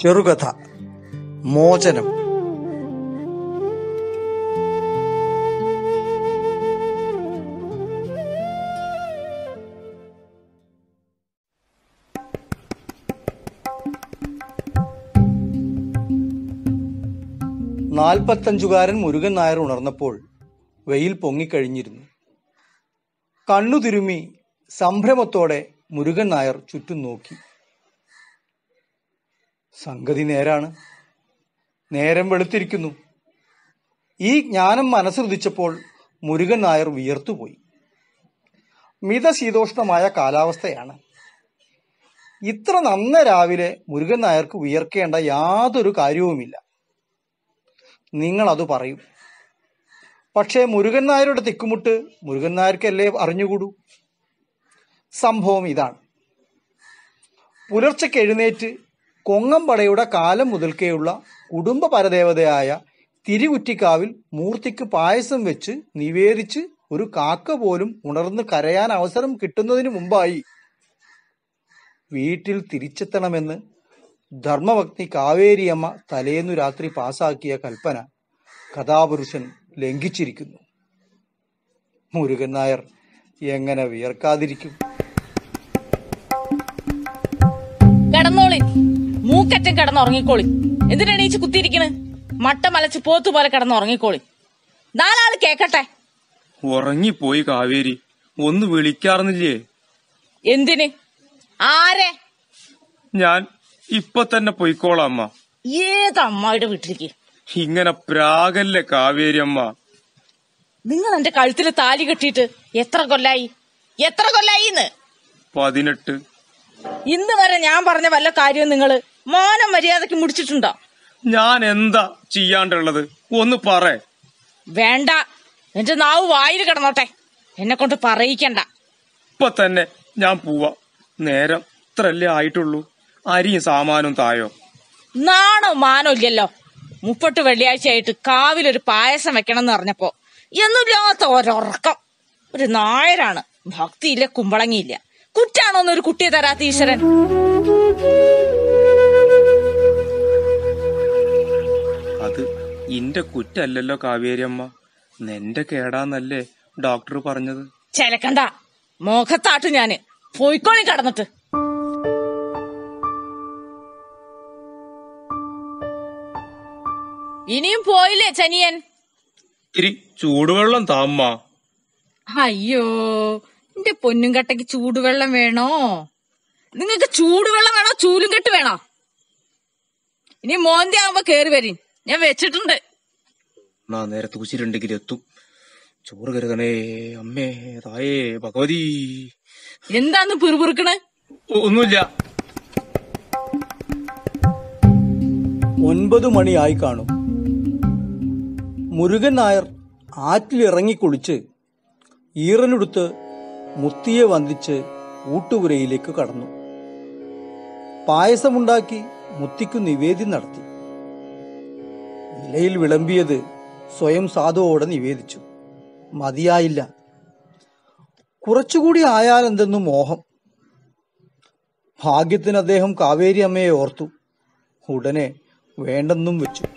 ചെറുകഥ മോചനം നാൽപ്പത്തഞ്ചുകാരൻ മുരുകൻ നായർ ഉണർന്നപ്പോൾ വെയിൽ പൊങ്ങിക്കഴിഞ്ഞിരുന്നു കണ്ണു തിരുമ്മി സംഭ്രമത്തോടെ മുരുകൻ നായർ ചുറ്റും നോക്കി സംഗതി നേരാണ് നേരം വെളുത്തിരിക്കുന്നു ഈ ജ്ഞാനം മനസ്സുദിച്ചപ്പോൾ മുരുകൻ നായർ വിയർത്തുപോയി മിതശീതോഷ്ണമായ കാലാവസ്ഥയാണ് ഇത്ര നന്ന രാവിലെ മുരുകൻ നായർക്ക് വിയർക്കേണ്ട യാതൊരു കാര്യവുമില്ല നിങ്ങൾ അത് പറയും പക്ഷേ മുരുകൻ നായരുടെ തിക്കുമുട്ട് മുരുകൻ നായർക്കല്ലേ അറിഞ്ഞുകൂടൂ സംഭവം ഇതാണ് പുലർച്ചയ്ക്ക് എഴുന്നേറ്റ് കൊങ്ങമ്പടയുടെ കാലം മുതൽക്കേയുള്ള കുടുംബ പരദേവതയായ തിരികുറ്റിക്കാവിൽ മൂർത്തിക്ക് പായസം വെച്ച് നിവേദിച്ച് ഒരു കാക്ക പോലും ഉണർന്ന് കരയാൻ അവസരം കിട്ടുന്നതിന് മുമ്പായി വീട്ടിൽ തിരിച്ചെത്തണമെന്ന് ധർമ്മഭക്തി കാവേരിയമ്മ തലേന്നു രാത്രി പാസാക്കിയ കൽപ്പന കഥാപുരുഷൻ ലംഘിച്ചിരിക്കുന്നു മുരുകൻ നായർ എങ്ങനെ വിയർക്കാതിരിക്കും കിടന്നോളി മൂക്കറ്റം കിടന്നുറങ്ങിക്കോളി എന്തിനെണീച്ച് കുത്തിയിരിക്കണ് മട്ട മലച്ച് പോത്തു പോലെ കിടന്നുറങ്ങിക്കോളി നാലാള് കേക്കട്ടെ ഉറങ്ങിപ്പോയി കാവേരി ഒന്ന് വിളിക്കാറുന്നില്ലേ എന്തിന് ആരെ ഞാൻ ഇപ്പൊ തന്നെ പൊയ്ക്കോളാം അമ്മ ഏത് അമ്മായിയുടെ വീട്ടിലേക്ക് ഇങ്ങനെ പ്രാഗല്ലേ കാവേരി അമ്മ നിങ്ങൾ എന്റെ കഴുത്തിൽ താലി കെട്ടിയിട്ട് എത്ര കൊല്ലായി എത്ര കൊല്ലായിന്ന് പതിനെട്ട് ഇന്ന് വരെ ഞാൻ പറഞ്ഞ വല്ല കാര്യവും നിങ്ങള് മാനം മര്യാദക്ക് മുടിച്ചിട്ടുണ്ടോ ഞാൻ എന്താ ചെയ്യാണ്ടുള്ളത് ഒന്ന് പറ വേണ്ട എന്റെ നാവ് വായിൽ കിടന്നോട്ടെ എന്നെ കൊണ്ട് പറയിക്കണ്ട ഇപ്പൊ തന്നെ ഞാൻ പോവാ നേരം ഇത്രല്ലേ ആയിട്ടുള്ളൂ അരിയും സാമാനും തായോ നാണോ മാനോ ഇല്ലല്ലോ മുപ്പട്ട് വെള്ളിയാഴ്ചയായിട്ട് കാവിലൊരു പായസം വെക്കണം എന്ന് പറഞ്ഞപ്പോ എന്നില്ലാത്ത ഒരൊറക്കം ഒരു നായരാണ് ഭക്തിയില്ല കുമ്പളങ്ങിയില്ല കുറ്റാണോന്ന് ഒരു കുട്ടിയെ തരാത്ത ഈശ്വരൻ അത് ഇന്റെ കുറ്റല്ലല്ലോ കാവേരി അമ്മ നിന്റെ കേടാന്നല്ലേ ഡോക്ടർ പറഞ്ഞത് ചെലക്കണ്ട മോഖത്താട്ടു ഞാന് പോയിക്കോളി കടന്നിട്ട് ഇനിയും പോയില്ലേ ചനിയൻ ഇത്തിരി ചൂടുവെള്ളം താമ്മ അയ്യോ എന്റെ പൊന്നും കട്ടയ്ക്ക് ചൂടുവെള്ളം വേണോ നിങ്ങൾക്ക് ചൂടുവെള്ളം വേണോ ചൂലും കെട്ട് വേണോ ഇനി മോന്തി ആവുമ്പോ കേറി വരീൻ ഞാൻ വെച്ചിട്ടുണ്ട് നാ നേരെ തൂച്ചിട്ടുണ്ടെങ്കിൽ എത്തും ചോറ് കരുതണേ അമ്മേ തായേ ഭഗവതി എന്താന്ന് പിറുപിറുക്കണ് ഒ- ഒന്നുമില്ല ഒൻപത് മണിയായി കാണും മുരുകൻ നായർ ആറ്റിലിറങ്ങി കുളിച്ച് ഈറനെടുത്ത് മുത്തിയെ വന്ദിച്ച് ഊട്ടുപുരയിലേക്ക് കടന്നു പായസമുണ്ടാക്കി മുത്തിക്കു നിവേദ്യം നടത്തി ഇലയിൽ വിളമ്പിയത് സ്വയം സാധുവോടെ നിവേദിച്ചു മതിയായില്ല കുറച്ചുകൂടി ആയാലെന്തെന്നു മോഹം ഭാഗ്യത്തിന് അദ്ദേഹം കാവേരി അമ്മയെ ഓർത്തു ഉടനെ വേണ്ടെന്നും വെച്ചു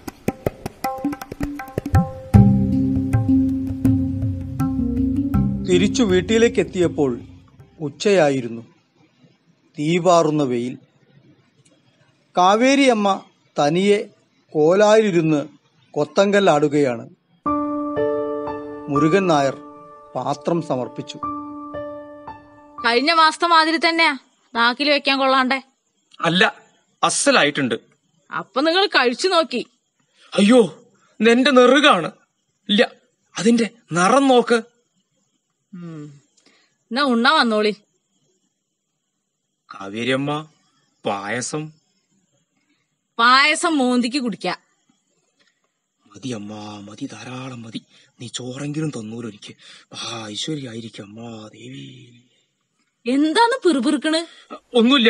തിരിച്ചു വീട്ടിലേക്ക് എത്തിയപ്പോൾ ഉച്ചയായിരുന്നു തീപാറുന്ന വെയിൽ കാവേരി അമ്മ തനിയെ കോലായിലിരുന്ന് കൊത്തങ്കല്ലാടുകയാണ് മുരുകൻ നായർ പാത്രം സമർപ്പിച്ചു കഴിഞ്ഞ മാസത്തെ മാതിരി തന്നെയാ നാക്കിൽ വെക്കാൻ കൊള്ളാണ്ടേ അല്ല അസലായിട്ടുണ്ട് അപ്പൊ നിങ്ങൾ കഴിച്ചു നോക്കി അയ്യോ നിന്റെ നെറുകാണ് ഇല്ല അതിന്റെ നിറം നോക്ക് എന്നാ ഉണ്ണാ വന്നോളി കാവേരിയമ്മ പായസം പായസം മോന്തിക്ക് കുടിക്കാം മതി അമ്മ മതി ധാരാളം മതി നീ ചോറെങ്കിലും തന്നൂലോ എനിക്ക് ആ ഐശ്വര്യായിരിക്കും അമ്മ ദേവി എന്താന്ന് പിറുപിറുക്കണ് ഒന്നുമില്ല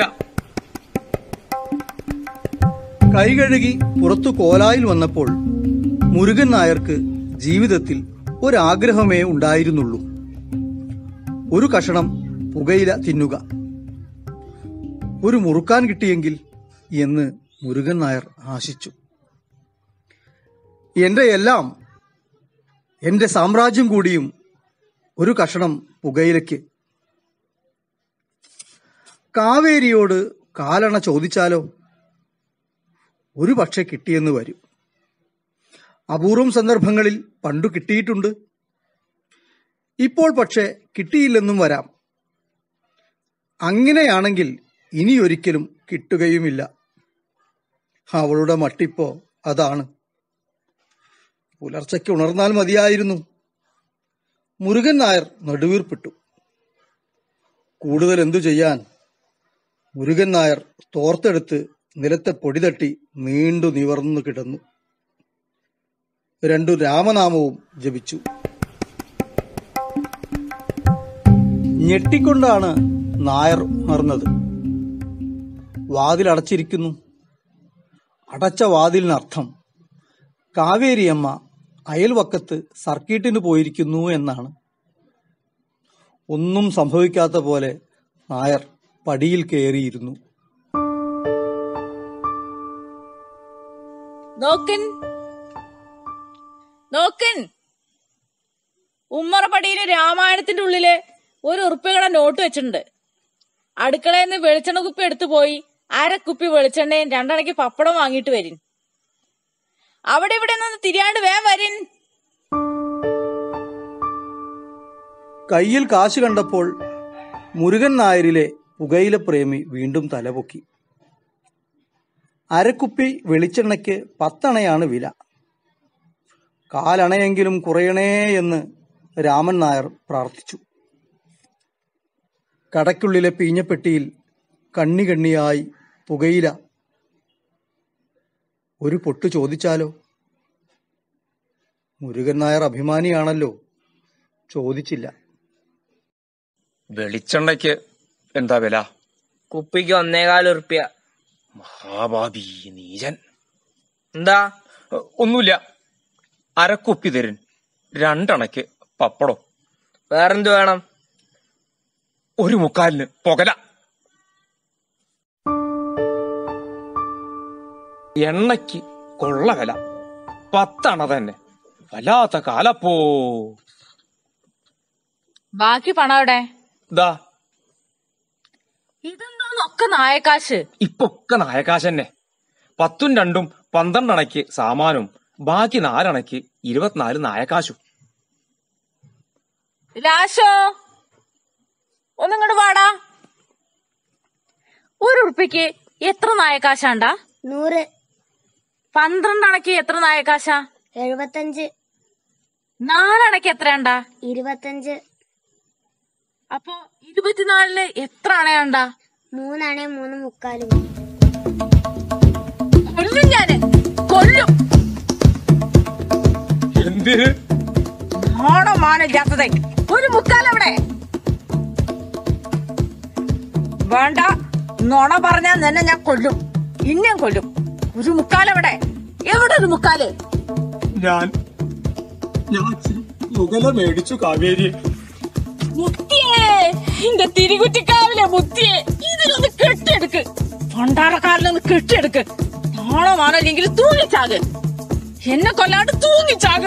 കൈ കഴുകി പുറത്തു കോലായിൽ വന്നപ്പോൾ മുരുകൻ നായർക്ക് ജീവിതത്തിൽ ഒരാഗ്രഹമേ ഉണ്ടായിരുന്നുള്ളൂ ഒരു കഷണം പുകയില തിന്നുക ഒരു മുറുക്കാൻ കിട്ടിയെങ്കിൽ എന്ന് മുരുകൻ നായർ ആശിച്ചു എന്റെ എല്ലാം എന്റെ സാമ്രാജ്യം കൂടിയും ഒരു കഷണം പുകയിലയ്ക്ക് കാവേരിയോട് കാലണ ചോദിച്ചാലോ ഒരു പക്ഷെ കിട്ടിയെന്ന് വരും അപൂർവം സന്ദർഭങ്ങളിൽ പണ്ടു കിട്ടിയിട്ടുണ്ട് ഇപ്പോൾ പക്ഷെ കിട്ടിയില്ലെന്നും വരാം അങ്ങനെയാണെങ്കിൽ ഇനിയൊരിക്കലും കിട്ടുകയുമില്ല അവളുടെ മട്ടിപ്പോ അതാണ് പുലർച്ചയ്ക്ക് ഉണർന്നാൽ മതിയായിരുന്നു മുരുകൻ നായർ നെടുവീർപ്പിട്ടു കൂടുതൽ എന്തു ചെയ്യാൻ മുരുകൻ നായർ തോർത്തെടുത്ത് നിലത്തെ പൊടി തട്ടി നീണ്ടു നിവർന്നു കിടന്നു രണ്ടു രാമനാമവും ജപിച്ചു ഞെട്ടിക്കൊണ്ടാണ് നായർ ഉണർന്നത് വാതിലടച്ചിരിക്കുന്നു അടച്ച വാതിലിനർത്ഥം കാവേരിയമ്മ അയൽവക്കത്ത് സർക്കീട്ടിന് പോയിരിക്കുന്നു എന്നാണ് ഒന്നും സംഭവിക്കാത്ത പോലെ നായർ പടിയിൽ കയറിയിരുന്നു നോക്കൻ നോക്കൻ ഉമ്മറപ്പടിയില് രാമായണത്തിന്റെ ഉള്ളില് ഒരു ഉറുപ്പികട നോട്ട് വെച്ചിട്ടുണ്ട് അടുക്കളയിൽ നിന്ന് വെളിച്ചെണ്ണ കുപ്പി എടുത്തു പോയി അര കുപ്പി വെളിച്ചെണ്ണയും രണ്ടണയ്ക്ക് പപ്പടം വാങ്ങിയിട്ട് വരിൻ അവിടെ ഇവിടെ നിന്ന് തിരിയാണ്ട് വേഗം വരിൻ കയ്യിൽ കാശ് കണ്ടപ്പോൾ മുരുകൻ നായരിലെ പുകയില പ്രേമി വീണ്ടും തലപൊക്കി അരക്കുപ്പി വെളിച്ചെണ്ണയ്ക്ക് പത്തണയാണ് വില കാലണയെങ്കിലും കുറയണേ എന്ന് രാമൻ നായർ പ്രാർത്ഥിച്ചു കടയ്ക്കുള്ളിലെ പീഞ്ഞപ്പെട്ടിയിൽ കണ്ണി കണ്ണിയായി പുകയില ഒരു പൊട്ട് ചോദിച്ചാലോ മുരുകൻ നായർ അഭിമാനിയാണല്ലോ ചോദിച്ചില്ല വെളിച്ചെണ്ണയ്ക്ക് എന്താ വില കുപ്പിക്ക് ഒന്നേകാൽ ഉറുപ്പ്യ മഹാഭാവി നീചൻ എന്താ ഏ, ഒന്നുമില്ല അരക്കുപ്പി തരും രണ്ടണയ്ക്ക് പപ്പടം വേറെന്ത് വേണം ഒരു മുക്കാലിന് പുകല എണ്ണയ്ക്ക് കൊള്ള വില പത്തണ തന്നെ വല്ലാത്ത കാലപ്പോ ബാക്കി പണം എവിടെ ദാ ഇതെന്താന്നൊക്കെ നായക്കാശ് ഇപ്പൊക്കെ നായകാശ് തന്നെ പത്തും രണ്ടും പന്ത്രണ്ടണയ്ക്ക് സാമാനും ബാക്കി നാലണയ്ക്ക് ഇരുപത്തിനാല് നായകാശും ലാശോ ഒന്നിങ്ങോട്ട് പാടാ ഒരു ഉറുപ്പിക്ക് എത്ര നായക്കാശാണ്ടാ നൂറ് പന്ത്രണ്ടണക്ക് എത്ര നായക്കാശാ എഴുപത്തഞ്ച് നാലണക്ക് എത്രയാണ്ടാ ഇരുപത്തഞ്ച് അപ്പൊ ഇരുപത്തിനാലിന് എത്ര അണയാണ്ടാ മൂന്നാണേ മൂന്ന് മുക്കാലും കൊല്ലും ഞാന് കൊല്ലും എന്തിന് ഓണം മാനില്ലാത്തതേ ഒരു മുക്കാലവിടെ വേണ്ട നുണ പറഞ്ഞാൽ നിന്നെ ഞാൻ കൊല്ലും ഇന്നെയും കൊല്ലും ഒരു മുക്കാലവിടെ എവിടെ ഒരു മുക്കാല് ഞാൻ ഞാൻ മുകല മേടിച്ചു കാവേരി മുത്തിയേ എന്റെ തിരികുറ്റിക്കാവിലെ മുത്തിയെ ഇതിലൊന്ന് കെട്ടിയെടുക്ക് പണ്ടാറക്കാരിലൊന്ന് കെട്ടിയെടുക്ക് നാളെ മാനല്ലെങ്കിൽ തൂങ്ങിച്ചാക് എന്നെ കൊല്ലാണ്ട് തൂങ്ങിച്ചാക്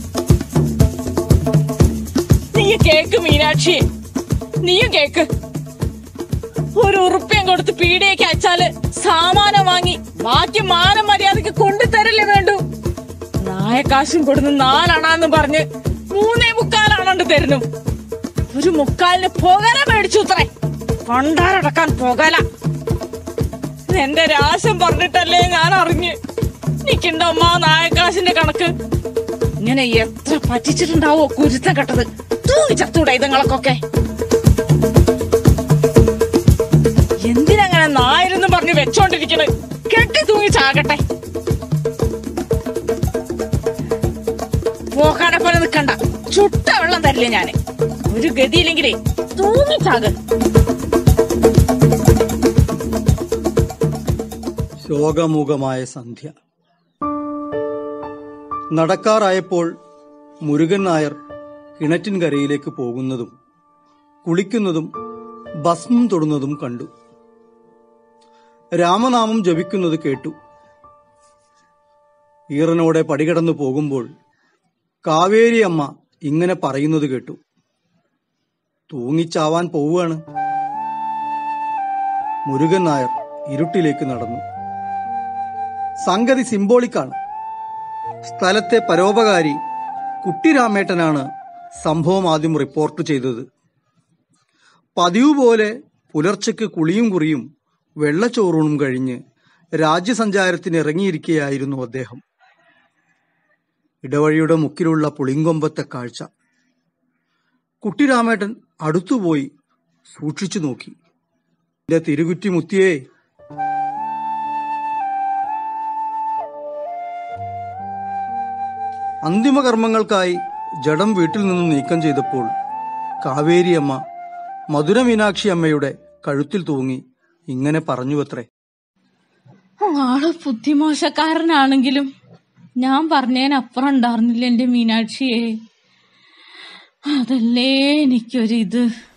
നീ കേക്ക് മീനാക്ഷി നീയും കേക്ക് ഒരു ഉറുപ്പ്യം കൊടുത്ത് പീടിയേക്ക് അയച്ചാല് സാമാനം വാങ്ങി ബാക്കി മാനം മര്യാദക്ക് കൊണ്ടുതരല്ലേ വേണ്ടു നായക്കാശും കൊടുന്ന് നാലണാന്ന് പറഞ്ഞ് മൂന്നേ മുക്കാലാണണ്ട് തരുന്നു ഒരു മുക്കാലിന് പുകല മേടിച്ചു അത്രേ പണ്ടാരടക്കാൻ പുകല എന്റെ രാശം പറഞ്ഞിട്ടല്ലേ ഞാൻ അറിഞ്ഞ് നിക്കണ്ട അമ്മ നായക്കാശിന്റെ കണക്ക് ഇങ്ങനെ എത്ര പറ്റിച്ചിട്ടുണ്ടാവോ കുരുത്തം കെട്ടത് തൂങ്ങി ചത്തൂടെ ഇതുങ്ങളൊക്കെ എന്തിനങ്ങനെ നായരെന്ന് പറഞ്ഞ് വെച്ചോണ്ടിരിക്കണ് കെട്ടി തൂങ്ങി ചാകട്ടെ പോക്കാനെ പോലെ നിക്കണ്ട ചുട്ട വെള്ളം തരില്ല ഞാന് ഒരു ഗതിയില്ലെങ്കിലേ തൂങ്ങി ചാക് ശോകമുഖമായ സന്ധ്യ നടക്കാറായപ്പോൾ മുരുകൻ നായർ കിണറ്റിൻകരയിലേക്ക് പോകുന്നതും കുളിക്കുന്നതും ഭസ്മം തൊടുന്നതും കണ്ടു രാമനാമം ജപിക്കുന്നത് കേട്ടു ഈറനോടെ പടികടന്നു പോകുമ്പോൾ കാവേരി അമ്മ ഇങ്ങനെ പറയുന്നത് കേട്ടു തൂങ്ങിച്ചാവാൻ പോവുകയാണ് മുരുകൻ നായർ ഇരുട്ടിലേക്ക് നടന്നു സംഗതി സിംബോളിക്കാണ് സ്ഥലത്തെ പരോപകാരി കുട്ടിരാമേട്ടനാണ് സംഭവം ആദ്യം റിപ്പോർട്ട് ചെയ്തത് പതിവ് പോലെ പുലർച്ചയ്ക്ക് കുളിയും കുറിയും വെള്ളച്ചോറൂണും കഴിഞ്ഞ് രാജ്യസഞ്ചാരത്തിന് ഇറങ്ങിയിരിക്കുകയായിരുന്നു അദ്ദേഹം ഇടവഴിയുടെ മുക്കിലുള്ള പുളിങ്കൊമ്പത്തെ കാഴ്ച കുട്ടിരാമേട്ടൻ അടുത്തുപോയി സൂക്ഷിച്ചു നോക്കി എന്റെ തിരുകുറ്റി മുത്തിയേ അന്തിമകർമ്മങ്ങൾക്കായി ജഡം വീട്ടിൽ നിന്നും നീക്കം ചെയ്തപ്പോൾ കാവേരിയമ്മ മധുര മീനാക്ഷി അമ്മയുടെ കഴുത്തിൽ തൂങ്ങി ഇങ്ങനെ പറഞ്ഞുവത്രേ ആള് ബുദ്ധിമോശക്കാരനാണെങ്കിലും ഞാൻ പറഞ്ഞതിനപ്പുറം ഉണ്ടായിരുന്നില്ല എന്റെ മീനാക്ഷിയെ അതല്ലേ എനിക്കൊരിത്